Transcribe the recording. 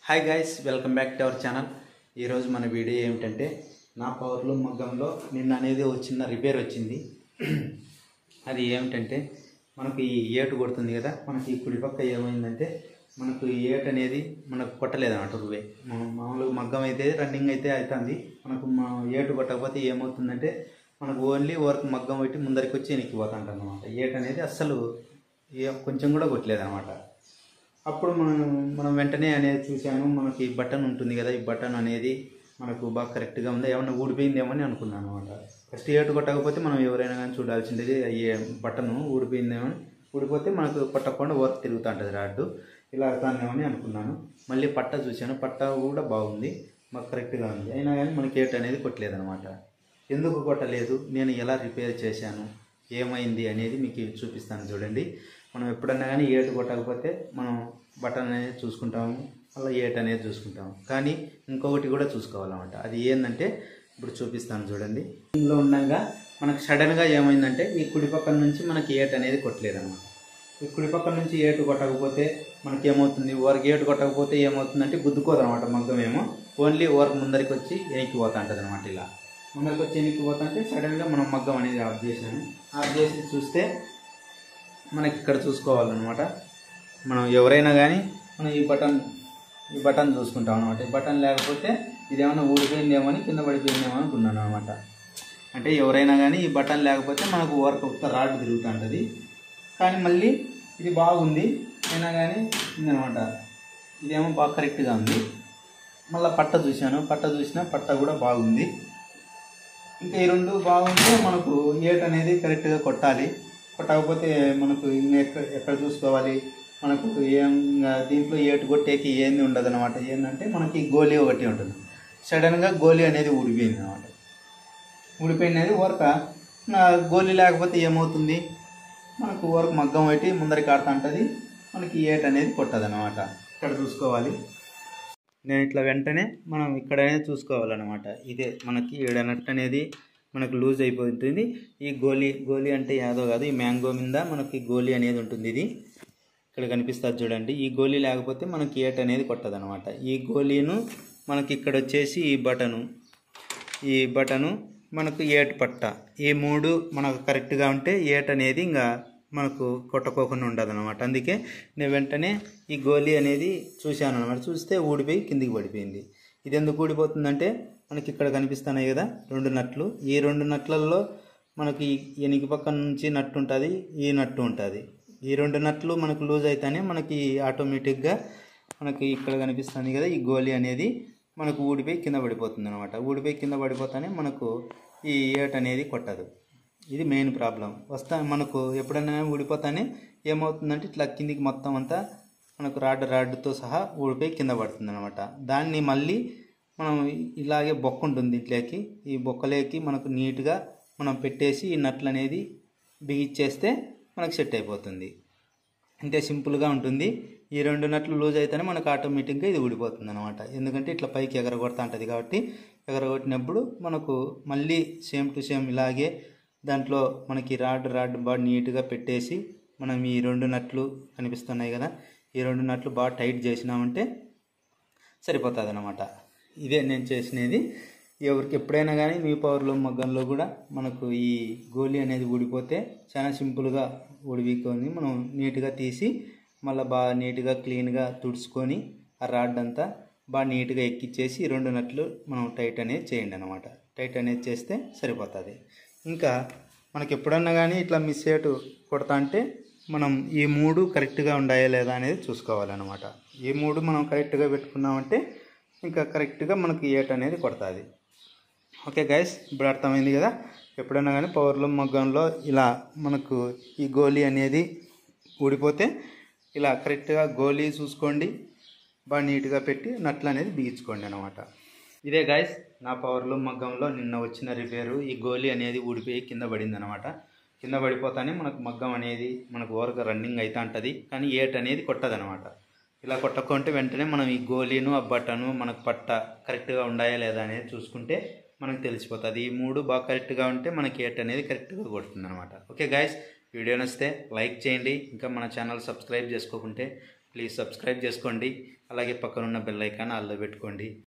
hi guys welcome back to our channel ఈరోజు మన video ఏమిటంటే నా పవర్లో మగ్గంలో నిన్న అనేది ఒక చిన్న రిపేర్ వచ్చింది అది ఏమిటంటే మనకు ఈ ఏటు కొడుతుంది కదా మనకి ఈ కుడి పక్క ఏమైందంటే మనకు ఈ ఏటు అనేది మనకు కొట్టలేదు అన్నమాట రువే మా- మామూలుగా మగ్గం అయితే రన్నింగ్ అయితే అవుతుంది మనకు మా ఏటు కొట్టకపోతే ఏమవుతుందంటే మనకు ఓన్లీ వర్క్ మగ్గం పెట్టి ముందరికి వచ్చి వెనక్కి పోతుంటాం అనమాట ఏటు అనేది అస్సలు ఏ కొంచెం కూడా కొట్టలేదు అనమాట అప్పుడు మనం మనం వెంటనే అనేది చూశాను మనకి బటన్ ఉంటుంది కదా ఈ బటన్ అనేది మనకు బాగా కరెక్ట్గా ఉందా ఏమన్నా ఊడిపోయిందేమో అని అనుకున్నాను అనమాట ఫస్ట్ ఏటు కొట్టకపోతే మనం ఎవరైనా కానీ చూడాల్సింది అయ్యే బటన్ ఊడిపోయిందేమో అని ఊడిపోతే మనకు కొట్టకుండా వర్క్ తిరుగుతూ ఉంటుంది రాడ్డు ఇలా అవుతానేమో అని అనుకున్నాను మళ్ళీ పట్ట చూశాను పట్ట కూడా బాగుంది మాకు కరెక్ట్గా ఉంది అయినా కానీ మనకి ఏటు అనేది కొట్టలేదన్నమాట ఎందుకు కొట్టలేదు నేను ఎలా రిపేర్ చేశాను ఏమైంది అనేది మీకు చూపిస్తాను చూడండి మనం ఎప్పుడన్నా కానీ ఏటు కొట్టకపోతే మనం బటన్ అనేది చూసుకుంటాము అలా ఏట్ అనేది చూసుకుంటాము కానీ ఇంకొకటి కూడా చూసుకోవాలన్నమాట అది ఏంటంటే ఇప్పుడు చూపిస్తాను చూడండి ఇందులో ఉండగా మనకు సడన్గా ఏమైందంటే ఈ కుడి పక్కన నుంచి మనకి ఏట్ అనేది కొట్టలేదన్నమాట ఈ కుడి పక్కన నుంచి ఏటు కొట్టకపోతే మనకి ఏమవుతుంది ఓరకు ఏటు కొట్టకపోతే ఏమవుతుందంటే గుద్దుకోదనమాట మగ్గం ఏమో ఓన్లీ ఓరకు ముందరికి వచ్చి వెనక్కి పోతా ఉంటుంది అనమాట ఇలా ముందరికి వచ్చి వెనక్కి పోతా అంటే సడన్గా మనం మగ్గం అనేది ఆఫ్ చేసాను ఆఫ్ చేసి చూస్తే మనకి ఇక్కడ చూసుకోవాలన్నమాట మనం ఎవరైనా కానీ మనం ఈ బటన్ ఈ బటన్ చూసుకుంటాం అనమాట ఈ బటన్ లేకపోతే ఇదేమన్నా ఊడిపోయిందేమో అని కింద పడిపోయిందేమో అనుకున్నాను అనమాట అంటే ఎవరైనా కానీ ఈ బటన్ లేకపోతే మనకు వర్క్ ఒక రాడ్ తిరుగుతుంటుంది కానీ మళ్ళీ ఇది బాగుంది అయినా కానీ ఉందనమాట ఇదేమో బాగా కరెక్ట్గా ఉంది మళ్ళీ పట్ట చూశాను పట్ట చూసినా పట్ట కూడా బాగుంది ఇంకా ఈ రెండు బాగుంటే మనకు ఏట్ అనేది కరెక్ట్గా కొట్టాలి కొట్టకపోతే మనకు ఇంకా ఎక్కడ ఎక్కడ చూసుకోవాలి మనకు ఏం ఇంకా దీంట్లో ఏటు కొట్టేకి ఏంది ఉండదు అనమాట ఏంటంటే మనకి గోలీ ఒకటి ఉంటుంది సడన్గా గోలీ అనేది ఊడిపోయింది అనమాట ఊడిపోయినది వర్క నా గోలీ లేకపోతే ఏమవుతుంది మనకు వర్క్ మగ్గం పెట్టి ముందరికి ఆడుతూ ఉంటుంది మనకి ఏట్ అనేది కొట్టదు అనమాట ఇక్కడ చూసుకోవాలి నేను ఇట్లా వెంటనే మనం ఇక్కడనే చూసుకోవాలన్నమాట ఇదే మనకి ఏడనట్టు అనేది మనకు లూజ్ అయిపోతుంది ఈ గోలీ గోలీ అంటే యాదో కాదు ఈ మ్యాంగో మీద మనకి గోలీ అనేది ఉంటుంది ఇది ఇక్కడ కనిపిస్తుంది చూడండి ఈ గోలీ లేకపోతే మనకి ఏట్ అనేది కొట్టదనమాట ఈ గోలీను మనకి ఇక్కడ వచ్చేసి ఈ బటను ఈ బటను మనకు ఏట్ పట్ట ఈ మూడు మనకు కరెక్ట్గా ఉంటే ఏట్ అనేది ఇంకా మనకు కొట్టకోకుండా ఉండదు అనమాట అందుకే నేను వెంటనే ఈ గోలీ అనేది చూశాను అనమాట చూస్తే ఊడిపోయి కిందికి పడిపోయింది ఇది ఎందుకు ఊడిపోతుందంటే మనకి ఇక్కడ కనిపిస్తున్నాయి కదా రెండు నట్లు ఈ రెండు నట్లల్లో మనకి ఎనికి పక్క నుంచి నట్టు ఉంటుంది ఈ నట్టు ఉంటుంది ఈ రెండు నట్లు మనకు లూజ్ అయితేనే మనకి ఆటోమేటిక్గా మనకి ఇక్కడ కనిపిస్తుంది కదా ఈ గోలీ అనేది మనకు ఊడిపోయి కింద పడిపోతుంది అనమాట ఊడిపోయి కింద పడిపోతానే మనకు ఈ ఏట్ అనేది కొట్టదు ఇది మెయిన్ ప్రాబ్లం వస్తా మనకు ఎప్పుడైనా ఊడిపోతానే ఏమవుతుందంటే ఇట్లా కిందికి మొత్తం అంతా మనకు రాడ్ రాడ్తో సహా ఊడిపోయి కింద పడుతుంది అనమాట దాన్ని మళ్ళీ మనం ఇలాగే బొక్క ఉంటుంది ఇట్లేకి ఈ బొక్కలేకి మనకు నీట్గా మనం పెట్టేసి ఈ నట్లు అనేది బిగిచ్చేస్తే మనకు సెట్ అయిపోతుంది అంతే సింపుల్గా ఉంటుంది ఈ రెండు నట్లు లూజ్ అయితేనే మనకు ఆటోమేటిక్గా ఇది ఊడిపోతుంది అనమాట ఎందుకంటే ఇట్లా పైకి ఎగరగొడతా ఉంటుంది కాబట్టి ఎగరగొట్టినప్పుడు మనకు మళ్ళీ సేమ్ టు సేమ్ ఇలాగే దాంట్లో మనకి రాడ్ రాడ్ బాగా నీట్గా పెట్టేసి మనం ఈ రెండు నట్లు కనిపిస్తున్నాయి కదా ఈ రెండు నట్లు బాగా టైట్ చేసినామంటే సరిపోతుంది అనమాట ఇదే నేను చేసినది ఎవరికి ఎప్పుడైనా కానీ మీ పవర్లో మగ్గంలో కూడా మనకు ఈ గోలీ అనేది ఊడిపోతే చాలా సింపుల్గా ఊడిపోతుంది మనం నీట్గా తీసి మళ్ళీ బాగా నీట్గా క్లీన్గా తుడుచుకొని ఆ రాడ్ అంతా బాగా నీట్గా ఎక్కిచ్చేసి ఈ రెండు నట్లు మనం టైట్ అనేది చేయండి అనమాట టైట్ అనేది చేస్తే సరిపోతుంది ఇంకా మనకి ఎప్పుడన్నా కానీ ఇట్లా మిస్ అయ్యేటు కొడతా అంటే మనం ఈ మూడు కరెక్ట్గా ఉన్నాయా లేదా అనేది చూసుకోవాలన్నమాట ఈ మూడు మనం కరెక్ట్గా పెట్టుకున్నామంటే ఇంకా కరెక్ట్గా మనకి ఏట్ అనేది కొడుతుంది ఓకే గైస్ ఇప్పుడు అర్థమైంది కదా ఎప్పుడైనా కానీ పవర్లో మగ్గంలో ఇలా మనకు ఈ గోలీ అనేది ఊడిపోతే ఇలా కరెక్ట్గా గోలీ చూసుకోండి బాగా నీట్గా పెట్టి నట్లు అనేది బిగించుకోండి అనమాట ఇదే గాయస్ నా పవర్లో మగ్గంలో నిన్న వచ్చిన రిపేరు ఈ గోలీ అనేది ఊడిపోయి కింద పడింది అనమాట కింద పడిపోతానే మనకు మగ్గం అనేది మనకు ఓరక రన్నింగ్ అవుతా ఉంటుంది కానీ ఏట్ అనేది కొట్టదనమాట ఇలా కొట్టకుంటే వెంటనే మనం ఈ గోలీను ఆ బట్టను మనకు పట్ట కరెక్ట్గా ఉన్నాయా లేదా అనేది చూసుకుంటే మనకు తెలిసిపోతుంది ఈ మూడు బాగా కరెక్ట్గా ఉంటే మనకి ఏట్ అనేది కరెక్ట్గా కొడుతుంది అనమాట ఓకే గాయస్ వీడియో నచ్చితే లైక్ చేయండి ఇంకా మన ఛానల్ సబ్స్క్రైబ్ చేసుకోకుంటే ప్లీజ్ సబ్స్క్రైబ్ చేసుకోండి అలాగే పక్కనున్న బెల్ ఐకాన్ ఆల్లో పెట్టుకోండి